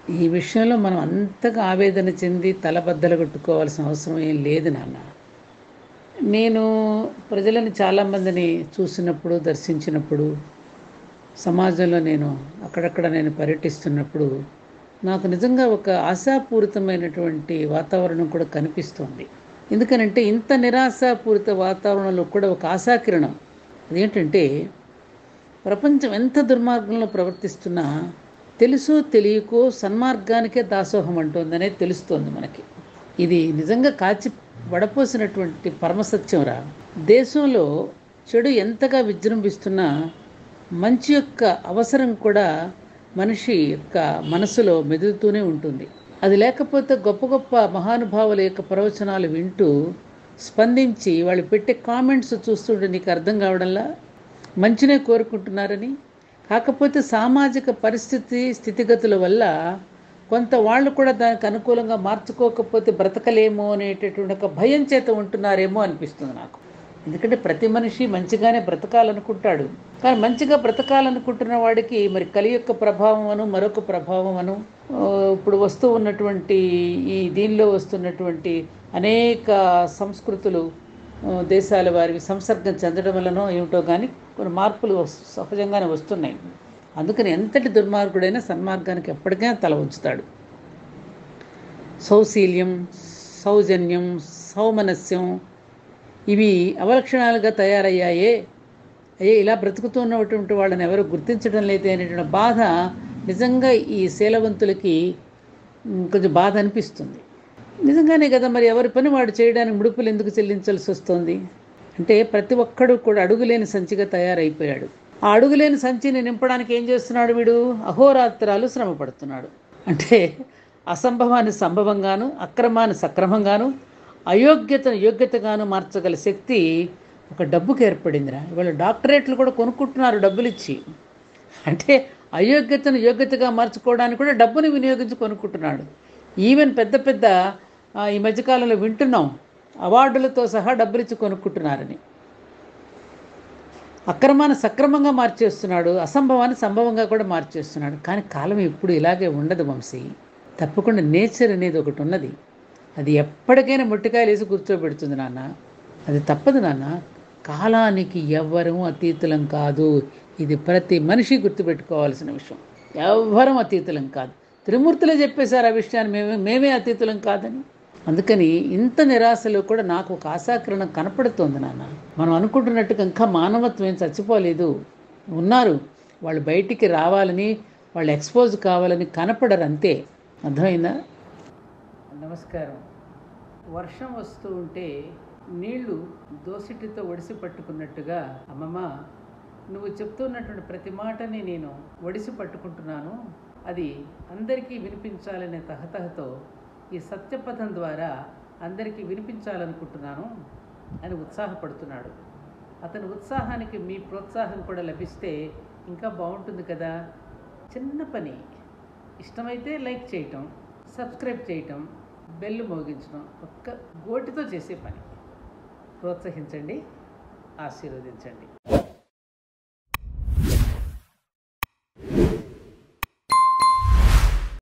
ఈ విషయంలో మనం అంతగా ఆవేదన చెంది తలబద్దలు కొట్టుకోవాల్సిన అవసరం ఏం లేదు నాన్న నేను ప్రజలను చాలామందిని చూసినప్పుడు దర్శించినప్పుడు సమాజంలో నేను అక్కడక్కడ నేను పర్యటిస్తున్నప్పుడు నాకు నిజంగా ఒక ఆశాపూరితమైనటువంటి వాతావరణం కూడా కనిపిస్తోంది ఎందుకనంటే ఇంత నిరాశాపూరిత వాతావరణంలో కూడా ఒక ఆశాకిరణం అదేంటంటే ప్రపంచం ఎంత దుర్మార్గంలో ప్రవర్తిస్తున్నా తెలుసో తెలియకో సన్మార్గానికే దాసోహం అంటుందనే తెలుస్తోంది మనకి ఇది నిజంగా కాచి వడపోసినటువంటి పరమసత్యం రా దేశంలో చెడు ఎంతగా విజృంభిస్తున్నా మంచి యొక్క అవసరం కూడా మనిషి యొక్క మనసులో మెదులుతూనే ఉంటుంది అది లేకపోతే గొప్ప గొప్ప మహానుభావుల యొక్క ప్రవచనాలు వింటూ స్పందించి వాళ్ళు పెట్టే కామెంట్స్ చూస్తుంటే నీకు అర్థం కావడంలా మంచినే కోరుకుంటున్నారని కాకపోతే సామాజిక పరిస్థితి స్థితిగతుల వల్ల కొంత వాళ్ళు కూడా దానికి అనుకూలంగా మార్చుకోకపోతే బ్రతకలేమో అనేటటువంటి ఒక భయం చేత ఉంటున్నారేమో అనిపిస్తుంది నాకు ఎందుకంటే ప్రతి మనిషి మంచిగానే బ్రతకాలనుకుంటాడు కానీ మంచిగా బ్రతకాలనుకుంటున్న వాడికి మరి కలి యొక్క ప్రభావం అను మరొక ప్రభావం అను ఆ, ఇప్పుడు వస్తూ ఉన్నటువంటి ఈ దీనిలో వస్తున్నటువంటి అనేక సంస్కృతులు ఆ, దేశాల వారివి సంసర్గం చెందడం వల్లనో ఏమిటో కానీ కొన్ని మార్పులు వస్- సహజంగానే వస్తున్నాయి అందుకని ఎంతటి దుర్మార్గుడైనా సన్మార్గానికి ఎప్పటికైనా తల ఉంచుతాడు సౌశీల్యం సౌజన్యం సౌమనస్యం ఇవి అవలక్షణాలుగా తయారయ్యాయే అయ్యే ఇలా బ్రతుకుతున్నటువంటి వాళ్ళని ఎవరు గుర్తించడం లేదు అనేటువంటి బాధ నిజంగా ఈ శీలవంతులకి ఉమ్, కొంచెం బాధ అనిపిస్తుంది నిజంగానే కదా మరి ఎవరి పని వాడు చేయడానికి ముడుపులు ఎందుకు చెల్లించాల్సి వస్తుంది అంటే ప్రతి ఒక్కడు కూడా అడుగులేని సంచిగా తయారైపోయాడు ఆ అడుగులేని సంచిని నింపడానికి ఏం చేస్తున్నాడు వీడు అహోరాత్రాలు శ్రమ పడుతున్నాడు అంటే అసంభవాన్ని సంభవంగాను అక్రమాన్ని సక్రమంగాను అయోగ్యతను యోగ్యతగాను మార్చగల శక్తి ఒక డబ్బుకి ఏర్పడిందిరా ఇవాళ డాక్టరేట్లు కూడా కొనుక్కుంటున్నారు డబ్బులు ఇచ్చి అంటే అయోగ్యతను యోగ్యతగా మార్చుకోవడానికి కూడా డబ్బుని వినియోగించి కొనుక్కుంటున్నాడు ఈవెన్ పెద్ద పెద్ద ఆ, ఈ మధ్యకాలంలో వింటున్నాం అవార్డులతో సహా డబ్బులు ఇచ్చి కొనుక్కుంటున్నారని అక్రమాన్ని సక్రమంగా మార్చేస్తున్నాడు అసంభవాన్ని సంభవంగా కూడా మార్చేస్తున్నాడు కానీ కాలం ఎప్పుడు ఇలాగే ఉండదు వంశీ తప్పకుండా నేచర్ అనేది ఒకటి ఉన్నది అది ఎప్పటికైనా ముట్టికాయలు వేసి కూర్చోబెడుతుంది నాన్న అది తప్పదు నాన్న కాలానికి ఎవ్వరూ అతీతులం కాదు ఇది ప్రతి మనిషి గుర్తుపెట్టుకోవాల్సిన విషయం ఎవ్వరం అతీతులం కాదు త్రిమూర్తులే చెప్పేశారు ఆ విషయాన్ని మేమే మేమే అతీతులం కాదని అందుకని ఇంత నిరాశలో కూడా నాకు ఒక ఆశాకిరణం కనపడుతోంది నాన్న మనం అనుకుంటున్నట్టుగా ఇంకా మానవత్వం ఏం చచ్చిపోలేదు ఉన్నారు వాళ్ళు బయటికి రావాలని వాళ్ళు ఎక్స్పోజ్ కావాలని కనపడరు అంతే అర్థమైందా నమస్కారం వర్షం వస్తూ ఉంటే నీళ్లు దోసిటితో ఒడిసి పట్టుకున్నట్టుగా అమ్మమ్మ నువ్వు చెప్తున్నటువంటి ప్రతి మాటని నేను ఒడిసి పట్టుకుంటున్నాను అది అందరికీ వినిపించాలనే తహతహతో ఈ సత్యపథం ద్వారా అందరికీ వినిపించాలనుకుంటున్నాను అని ఉత్సాహపడుతున్నాడు అతని ఉత్సాహానికి మీ ప్రోత్సాహం కూడా లభిస్తే ఇంకా బాగుంటుంది కదా చిన్న పని ఇష్టమైతే లైక్ చేయటం సబ్స్క్రైబ్ చేయటం బెల్ మోగించడం ఒక్క గోటితో చేసే పని ప్రోత్సహించండి ఆశీర్వదించండి